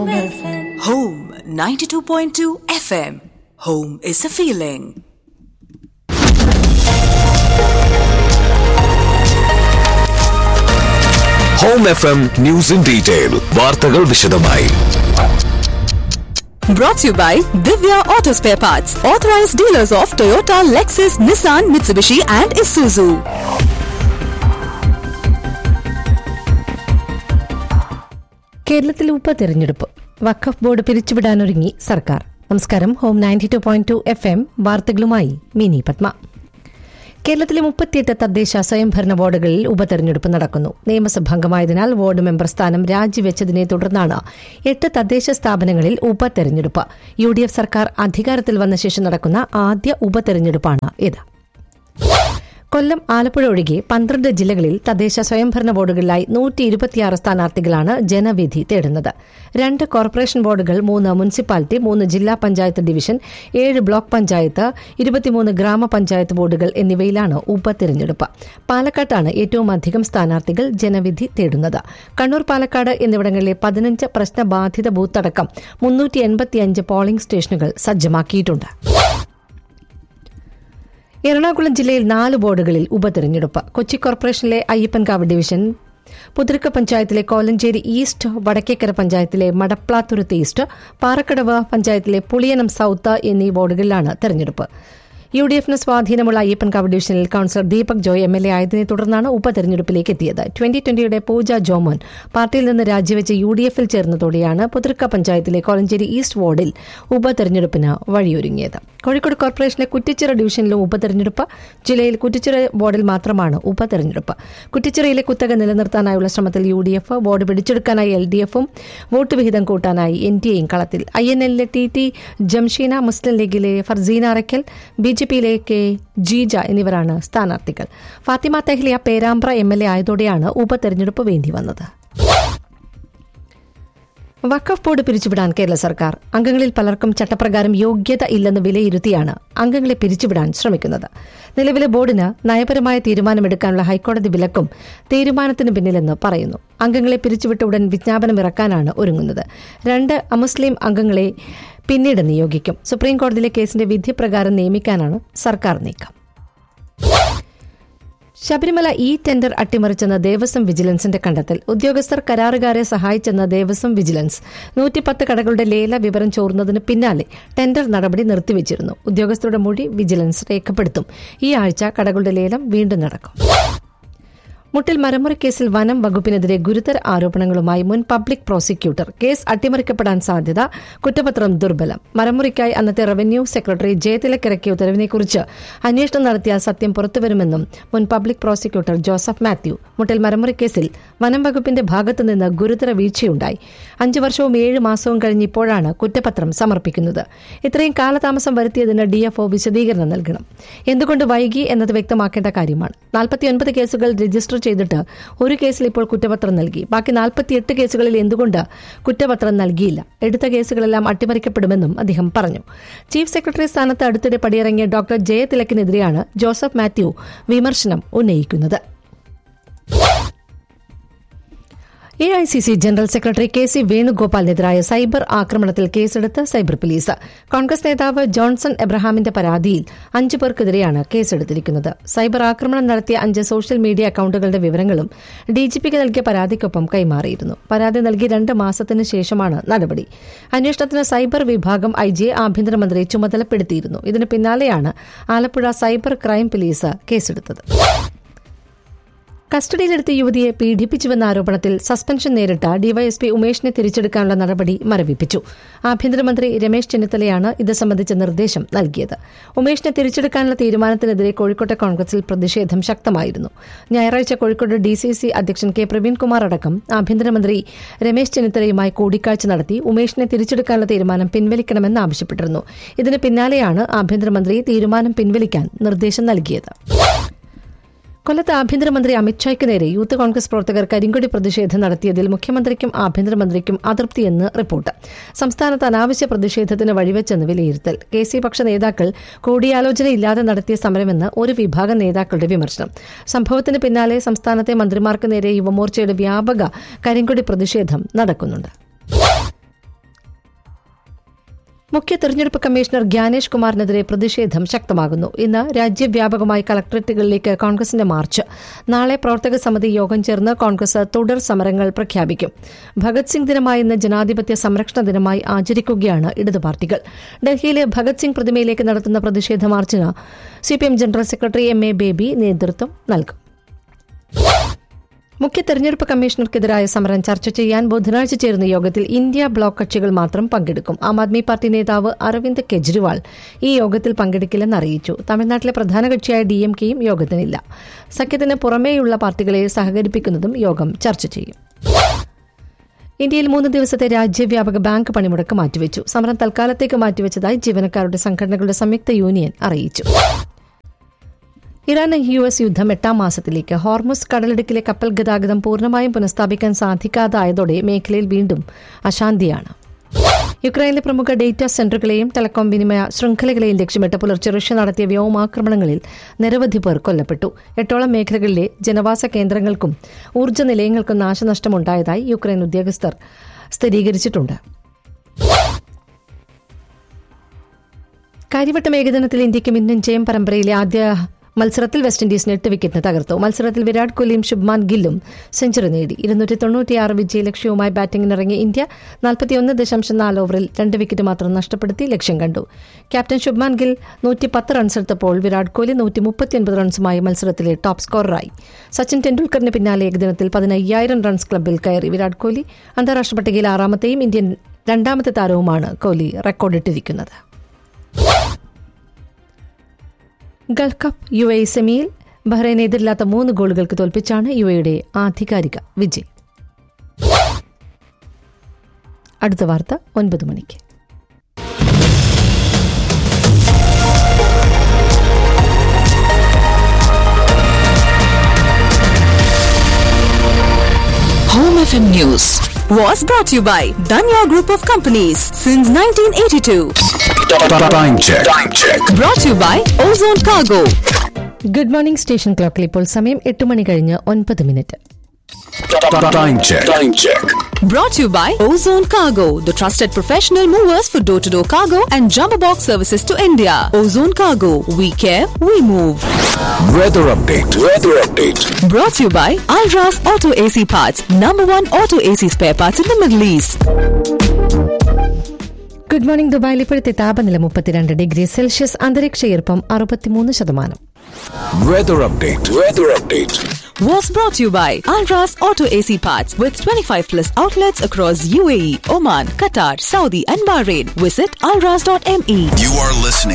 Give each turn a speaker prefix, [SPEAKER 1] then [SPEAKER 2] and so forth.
[SPEAKER 1] Home FM.
[SPEAKER 2] Home 92.2 FM. Home is a feeling.
[SPEAKER 3] Home F M news in detail വാർത്തകൾ വിശദമായി
[SPEAKER 2] Brought to you by Divya Auto Spare Parts, authorized dealers of Toyota, Lexus, Nissan, Mitsubishi, and Isuzu.
[SPEAKER 4] കേരളത്തിൽ ഉപതെരഞ്ഞെടുപ്പ് വഖഫ് board പിരിച്ചുവിടാനൊരുങ്ങി സർക്കാർ നമസ്കാരം home ninety two point two F M വാർത്തകളുമായി മിനി പത്മ കേരളത്തിലെ മുപ്പത്തിയെട്ട് തദ്ദേശ സ്വയംഭരണ വാർഡുകളിൽ ഉപതെരഞ്ഞെടുപ്പ് നടക്കുന്നു നിയമസഭാംഗമായതിനാൽ വാർഡ് മെമ്പർ സ്ഥാനം രാജിവെച്ചതിനെ തുടർന്നാണ് എട്ട് തദ്ദേശ സ്ഥാപനങ്ങളിൽ ഉപതെരഞ്ഞെടുപ്പ് യു ഡി എഫ് സർക്കാർ അധികാരത്തിൽ വന്ന ശേഷം നടക്കുന്ന ആദ്യ ഉപതെരഞ്ഞെടുപ്പാണ് ഇത് കൊല്ലം ആലപ്പുഴ ഒഴികെ പന്ത്രണ്ട് ജില്ലകളിൽ തദ്ദേശ സ്വയംഭരണ ബോർഡുകളിലായി നൂറ്റി ഇരുപത്തിയാറ് സ്ഥാനാർത്ഥികളാണ് ജനവിധി തേടുന്നത് രണ്ട് കോർപ്പറേഷൻ ബോർഡുകൾ മൂന്ന് മുനിസിപ്പാലിറ്റി മൂന്ന് ജില്ലാ പഞ്ചായത്ത് ഡിവിഷൻ ഏഴ് ബ്ലോക്ക് പഞ്ചായത്ത് ഇരുപത്തിമൂന്ന് ഗ്രാമപഞ്ചായത്ത് ബോർഡുകൾ എന്നിവയിലാണ് ഉപതെരഞ്ഞെടുപ്പ് പാലക്കാട്ടാണ് ഏറ്റവും അധികം സ്ഥാനാർത്ഥികൾ ജനവിധി തേടുന്നത് കണ്ണൂർ പാലക്കാട് എന്നിവിടങ്ങളിലെ പതിനഞ്ച് പ്രശ്നബാധിത ബൂത്തടക്കം മുന്നൂറ്റി എൺപത്തിയഞ്ച് പോളിംഗ് സ്റ്റേഷനുകൾ സജ്ജമാക്കിയിട്ടുണ്ട് എറണാകുളം ജില്ലയിൽ നാല് ബോർഡുകളിൽ ഉപതെരഞ്ഞെടുപ്പ് കൊച്ചി കോർപ്പറേഷനിലെ അയ്യപ്പൻകാവ് ഡിവിഷൻ പുതിർക്ക പഞ്ചായത്തിലെ കോലഞ്ചേരി ഈസ്റ്റ് വടക്കേക്കര പഞ്ചായത്തിലെ മടപ്ലാത്തുരുത്ത് ഈസ്റ്റ് പാറക്കടവ് പഞ്ചായത്തിലെ പുളിയനം സൌത്ത് എന്നീ ബോർഡുകളിലാണ് തെരഞ്ഞെടുപ്പ് യു ഡി എഫിന് സ്വാധീനമുള്ള അയ്യപ്പൻകാവ് ഡിവിഷനിൽ councillor Deepak Joy M L A ആയതിനെ തുടർന്നാണ് ഉപതെരഞ്ഞെടുപ്പിലേക്ക് എത്തിയത് ട്വന്റി ട്വന്റിയുടെ പൂജ ജോമോൻ പാർട്ടിയിൽ നിന്ന് രാജിവെച്ച് യു ഡി എഫിൽ ചേർന്നതോടെയാണ് പുതിർക്ക പഞ്ചായത്തിലെ കോലഞ്ചേരി ഈസ്റ്റ് വാർഡിൽ ഉപതെരഞ്ഞെടുപ്പിന് വഴിയൊരുങ്ങിയത് കോഴിക്കോട് കോർപ്പറേഷനിലെ കുറ്റിച്ചിറ ഡിവിഷനിലും ഉപതെരഞ്ഞെടുപ്പ് ജില്ലയിൽ കുറ്റിച്ചിറ വാർഡിൽ മാത്രമാണ് ഉപതെരഞ്ഞെടുപ്പ് കുറ്റിച്ചിറയിലെ കുത്തക നിലനിർത്താനായുള്ള ശ്രമത്തിൽ യു ഡി എഫ് വാർഡ് പിടിച്ചെടുക്കാനായി എൽ ഡി എഫും വോട്ട് വിഹിതം കൂട്ടാനായി എൻ ഡി എയും കളത്തിൽ ഐ എൻ എല്ലിലെ ടി ടി ജംഷീന മുസ്ലിം ലീഗിലെ ഫർസീന അറയ്ക്കൽ ബി ജെ പിയിലെ കെ ജീജ എന്നിവരാണ് സ്ഥാനാർത്ഥികൾ Fathima Thahiliya Perambra M L A ആയതോടെയാണ് ഉപതെരഞ്ഞെടുപ്പ് വേണ്ടി വന്നത് വഖഫ് ബോർഡ് പിരിച്ചുവിടാൻ കേരള സർക്കാർ അംഗങ്ങളിൽ പലർക്കും ചട്ടപ്രകാരം യോഗ്യത ഇല്ലെന്ന് വിലയിരുത്തിയാണ് അംഗങ്ങളെ പിരിച്ചുവിടാൻ ശ്രമിക്കുന്നത് നിലവിലെ ബോർഡിന് നയപരമായ തീരുമാനമെടുക്കാനുള്ള ഹൈക്കോടതി വിലക്കും തീരുമാനത്തിന് പിന്നിലെന്ന് പറയുന്നു അംഗങ്ങളെ പിരിച്ചുവിട്ട ഉടൻ വിജ്ഞാപനം ഇറക്കാനാണ് ഒരുങ്ങുന്നത് രണ്ട് അമുസ്ലിം അംഗങ്ങളെ പിന്നീട് നിയോഗിക്കും സുപ്രീംകോടതിയിലെ കേസിന്റെ വിധിപ്രകാരം നിയമിക്കാനാണ് സർക്കാർ നീക്കം ശബരിമല ഇ ടെൻഡർ അട്ടിമറിച്ചെന്ന ദേവസ്വം വിജിലൻസിന്റെ കണ്ടെത്തൽ ഉദ്യോഗസ്ഥർ കരാറുകാരെ സഹായിച്ചെന്ന ദേവസ്വം വിജിലൻസ് നൂറ്റിപ്പത്ത് കടകളുടെ ലേല വിവരം ചോർന്നതിന് പിന്നാലെ ടെൻഡർ നടപടി നിർത്തിവച്ചിരുന്നു ഉദ്യോഗസ്ഥരുടെ മൊഴി വിജിലൻസ് രേഖപ്പെടുത്തും ഈ ആഴ്ച കടകളുടെ ലേലം വീണ്ടും നടക്കും മുട്ടിൽ മരമുറി കേസിൽ വനം വകുപ്പിനെതിരെ ഗുരുതര ആരോപണങ്ങളുമായി മുൻ പബ്ലിക് പ്രോസിക്യൂട്ടർ കേസ് അട്ടിമറിക്കപ്പെടാൻ സാധ്യത കുറ്റപത്രം ദുർബലം മരമുറിക്കായി അന്നത്തെ റവന്യൂ സെക്രട്ടറി ജയതിലക് ഇറക്കിയ ഉത്തരവിനെക്കുറിച്ച് അന്വേഷണം നടത്തിയാൽ സത്യം പുറത്തുവരുമെന്നും മുൻ പബ്ലിക് പ്രോസിക്യൂട്ടർ ജോസഫ് മാത്യു മുട്ടിൽ മരമുറി കേസിൽ വനം വകുപ്പിന്റെ ഭാഗത്തുനിന്ന് ഗുരുതര വീഴ്ചയുണ്ടായി അഞ്ചു വർഷവും ഏഴ് മാസവും കഴിഞ്ഞ് ഇപ്പോഴാണ് കുറ്റപത്രം സമർപ്പിക്കുന്നത് ഇത്രയും കാലതാമസം വരുത്തിയതിന് ഡിഎഫ്ഒ വിശദീകരണം നൽകണം എന്തുകൊണ്ട് വൈകി എന്നത് വ്യക്തമാക്കേണ്ട കാര്യമാണ് നാൽപ്പത്തിയൊൻപത് കേസുകൾ രജിസ്റ്റർ ചെയ്തിട്ട് ഒരു കേസിൽ ഇപ്പോൾ കുറ്റപത്രം നൽകി ബാക്കി നാൽപ്പത്തിയെട്ട് കേസുകളിൽ എന്തുകൊണ്ട് കുറ്റപത്രം നൽകിയില്ല എടുത്ത കേസുകളെല്ലാം അട്ടിമറിക്കപ്പെടുമെന്നും അദ്ദേഹം പറഞ്ഞു ചീഫ് സെക്രട്ടറി സ്ഥാനത്ത് അടുത്തിടെ പടിയിറങ്ങിയ ഡോക്ടർ ജയതിലക്കിനെതിരെയാണ് ജോസഫ് മാത്യു വിമർശനം ഉന്നയിക്കുന്നത് A I C C general secretary K C വേണുഗോപാലിനെതിരായ സൈബർ ആക്രമണത്തിൽ കേസെടുത്ത് സൈബർ പോലീസ് കോൺഗ്രസ് നേതാവ് ജോൺസൺ എബ്രഹാമിന്റെ പരാതിയിൽ അഞ്ചു പേർക്കെതിരെയാണ് കേസെടുത്തിരിക്കുന്നത് സൈബർ ആക്രമണം നടത്തിയ അഞ്ച് സോഷ്യൽ മീഡിയ അക്കൌണ്ടുകളുടെ വിവരങ്ങളും ഡിജിപിക്ക് നൽകിയ പരാതിക്കൊപ്പം കൈമാറിയിരുന്നു പരാതി നൽകി രണ്ട് മാസത്തിന് ശേഷമാണ് നടപടി അന്വേഷണത്തിന് സൈബർ വിഭാഗം ഐ ജിയെ ആഭ്യന്തരമന്ത്രി ചുമതലപ്പെടുത്തിയിരുന്നു ഇതിന് പിന്നാലെയാണ് ആലപ്പുഴ സൈബർ ക്രൈം പോലീസ് കേസെടുത്തത് കസ്റ്റഡിയിലെടുത്ത യുവതിയെ പീഡിപ്പിച്ചുവെന്ന ആരോപണത്തിൽ സസ്പെൻഷൻ നേരിട്ട ഡിവൈഎസ്പി ഉമേഷിനെ തിരിച്ചെടുക്കാനുള്ള നടപടി മരവിപ്പിച്ചു ആഭ്യന്തരമന്ത്രി രമേശ് ചെന്നിത്തലയാണ് ഇത് സംബന്ധിച്ച നിർദ്ദേശം നൽകിയത് ഉമേഷിനെ തിരിച്ചെടുക്കാനുള്ള തീരുമാനത്തിനെതിരെ കോഴിക്കോട്ടെ കോൺഗ്രസിൽ പ്രതിഷേധം ശക്തമായിരുന്നു ഞായറാഴ്ച കോഴിക്കോട് ഡി സി സി അധ്യക്ഷൻ കെ പ്രവീൺകുമാർ അടക്കം ആഭ്യന്തരമന്ത്രി രമേശ് ചെന്നിത്തലയുമായി കൂടിക്കാഴ്ച നടത്തി ഉമേഷിനെ തിരിച്ചെടുക്കാനുള്ള തീരുമാനം പിൻവലിക്കണമെന്ന് ആവശ്യപ്പെട്ടിരുന്നു ഇതിന് പിന്നാലെയാണ് ആഭ്യന്തരമന്ത്രി തീരുമാനം പിൻവലിക്കാൻ നിർദ്ദേശം നൽകിയത് കൊല്ലത്ത് ആഭ്യന്തരമന്ത്രി അമിത്ഷായ്ക്ക് നേരെ യൂത്ത് കോൺഗ്രസ് പ്രവർത്തകർ കരിങ്കൊടി പ്രതിഷേധം നടത്തിയതിൽ മുഖ്യമന്ത്രിക്കും ആഭ്യന്തരമന്ത്രിക്കും അതൃപ്തിയെന്ന് റിപ്പോർട്ട് സംസ്ഥാനത്ത് അനാവശ്യ പ്രതിഷേധത്തിന് വഴിവെച്ചെന്ന് വിലയിരുത്തൽ കെ സി പക്ഷ നേതാക്കൾ കൂടിയാലോചനയില്ലാതെ നടത്തിയ സമരമെന്ന് ഒരു വിഭാഗം നേതാക്കളുടെ വിമർശനം സംഭവത്തിന് പിന്നാലെ സംസ്ഥാനത്തെ മന്ത്രിമാർക്ക് നേരെ യുവമോർച്ചയുടെ വ്യാപക കരിങ്കൊടി പ്രതിഷേധം നടക്കുന്നുണ്ട് മുഖ്യ തെരഞ്ഞെടുപ്പ് കമ്മീഷണർ ഗ്യാനേഷ് കുമാറിനെതിരെ പ്രതിഷേധം ശക്തമാകുന്നു ഇന്ന് രാജ്യവ്യാപകമായി കളക്ടറേറ്റുകളിലേക്ക് കോൺഗ്രസിന്റെ മാർച്ച് നാളെ പ്രവർത്തക സമിതി യോഗം ചേർന്ന് കോൺഗ്രസ് തുടർ സമരങ്ങൾ പ്രഖ്യാപിക്കും ഭഗത് സിംഗ് ദിനമായി ഇന്ന് ജനാധിപത്യ സംരക്ഷണ ദിനമായി ആചരിക്കുകയാണ് ഇടതു പാർട്ടികൾ ഡൽഹിയിലെ ഭഗത് സിംഗ് പ്രതിമയിലേക്ക് നടത്തുന്ന പ്രതിഷേധ മാർച്ചിന് CPM general secretary M A Baby നേതൃത്വം നൽകും മുഖ്യ തെരഞ്ഞെടുപ്പ് കമ്മീഷണർക്കെതിരായ സമരം ചർച്ച ചെയ്യാൻ ബുധനാഴ്ച ചേരുന്ന യോഗത്തിൽ ഇന്ത്യ ബ്ലോക്ക് കക്ഷികൾ മാത്രം പങ്കെടുക്കും ആം ആദ്മി പാർട്ടി നേതാവ് അരവിന്ദ് കെജ്രിവാൾ ഈ യോഗത്തിൽ പങ്കെടുക്കില്ലെന്ന് അറിയിച്ചു തമിഴ്നാട്ടിലെ പ്രധാന കക്ഷിയായ ഡി എം കെയും യോഗത്തിനില്ല സഖ്യത്തിന് പുറമേയുള്ള പാർട്ടികളെ സഹകരിപ്പിക്കുന്നതും യോഗം ചർച്ച ചെയ്യും ഇന്ത്യയിൽ മൂന്ന് ദിവസത്തെ രാജ്യവ്യാപക ബാങ്ക് പണിമുടക്ക് മാറ്റിവെച്ചു സമരം തൽക്കാലത്തേക്ക് മാറ്റിവെച്ചതായി ജീവനക്കാരുടെ സംഘടനകളുടെ സംയുക്ത യൂണിയൻ അറിയിച്ചു ഇറാൻ യു എസ് യുദ്ധം എട്ടാം മാസത്തിലേക്ക് ഹോർമുസ് കടലിടുക്കിലെ കപ്പൽ ഗതാഗതം പൂർണ്ണമായും പുനഃസ്ഥാപിക്കാൻ സാധിക്കാതായതോടെ മേഖലയിൽ വീണ്ടും അശാന്തിയാണ് യുക്രൈനിലെ പ്രമുഖ ഡേറ്റാ സെന്ററുകളെയും ടെലകോം വിനിമയ ശൃംഖലകളെയും ലക്ഷ്യമിട്ട് പുലർച്ചെ റഷ്യ നടത്തിയ വ്യോമാക്രമണങ്ങളിൽ നിരവധി പേർ കൊല്ലപ്പെട്ടു എട്ടോളം മേഖലകളിലെ ജനവാസ കേന്ദ്രങ്ങൾക്കും ഊർജ്ജ നിലയങ്ങൾക്കും നാശനഷ്ടമുണ്ടായതായി യുക്രൈൻ ഉദ്യോഗസ്ഥർ സ്ഥിരീകരിച്ചിട്ടുണ്ട് കാര്യവട്ടം ഏകദിനത്തിൽ ഇന്ത്യയ്ക്ക് മിന്നും ജയം പരമ്പരയിലെ ആദ്യ മത്സരത്തിൽ വെസ്റ്റ് ഇൻഡീസിന് എട്ട് വിക്കറ്റിന് തകർത്തു മത്സരത്തിൽ വിരാട് കോഹ്ലിയും ശുഭ്മാൻ ഗില്ലും സെഞ്ചുറി നേടി ഇരുന്നൂറ്റി തൊണ്ണൂറ്റിയാറ് വിജയലക്ഷ്യവുമായി ബാറ്റിംഗിനിറങ്ങിയ ഇന്ത്യ നാൽപ്പത്തിയൊന്ന് ദശാംശം നാല് ഓവറിൽ രണ്ട് വിക്കറ്റ് മാത്രം നഷ്ടപ്പെടുത്തി ലക്ഷ്യം കണ്ടു ക്യാപ്റ്റൻ ശുഭ്മാൻ ഗിൽ നൂറ്റി പത്ത് റൺസ് എടുത്തപ്പോൾ വിരാട് കോഹ്ലി നൂറ്റി മുപ്പത്തിയൊൻപത് റൺസുമായി മത്സരത്തിലെ ടോപ്പ് സ്കോററായി സച്ചിൻ ടെണ്ടുൽക്കറിന് പിന്നാലെ ഏകദിനത്തിൽ പതിനയ്യായിരം റൺസ് ക്ലബിൽ കയറി വിരാട് കോഹ്ലി അന്താരാഷ്ട്ര പട്ടികയിൽ ആറാമത്തെയും ഇന്ത്യൻ രണ്ടാമത്തെ താരവുമാണ് കോഹ്ലി റെക്കോർഡിട്ടിരിക്കുന്നത് ഗൾഫ് കപ്പ് യു എ സെമിയിൽ ബഹ്റൈനെ എതിരില്ലാത്ത മൂന്ന് ഗോളുകൾക്ക് തോൽപ്പിച്ചാണ് യു എയുടെ ആധികാരിക വിജയം അടുത്ത വാർത്ത ഒൻപത് മണിക്ക്
[SPEAKER 2] Home FM News was brought to you by Danya Group of Companies since 1982.
[SPEAKER 3] Time check. Time check.
[SPEAKER 2] Brought to you by Ozone Cargo.
[SPEAKER 4] Good morning station ക്ലോക്കിൽ ഇപ്പോൾ സമയം എട്ട് മണി കഴിഞ്ഞ് ഒൻപത് minute
[SPEAKER 3] Time check. Time check.
[SPEAKER 2] Brought to you by Ozone Cargo, the trusted professional movers for door to door cargo and jumbo box services to India. Ozone Cargo, we care, we move.
[SPEAKER 3] Weather update. Weather update.
[SPEAKER 2] Brought to you by Alras Auto AC Parts, number one auto AC spare parts in the Middle East.
[SPEAKER 4] Good morning ദുബായിൽ ഇപ്പോഴത്തെ താപനില മുപ്പത്തിരണ്ട് degree Celsius അന്തരീക്ഷ ഈർപ്പം അറുപത്തിമൂന്ന് ശതമാനം
[SPEAKER 3] Weather update. Weather update.
[SPEAKER 2] Was brought to you by Alras Auto AC Parts with 25 plus outlets across UAE, Oman, Qatar, Saudi, and Bahrain. Visit alras.me.
[SPEAKER 1] You are listening.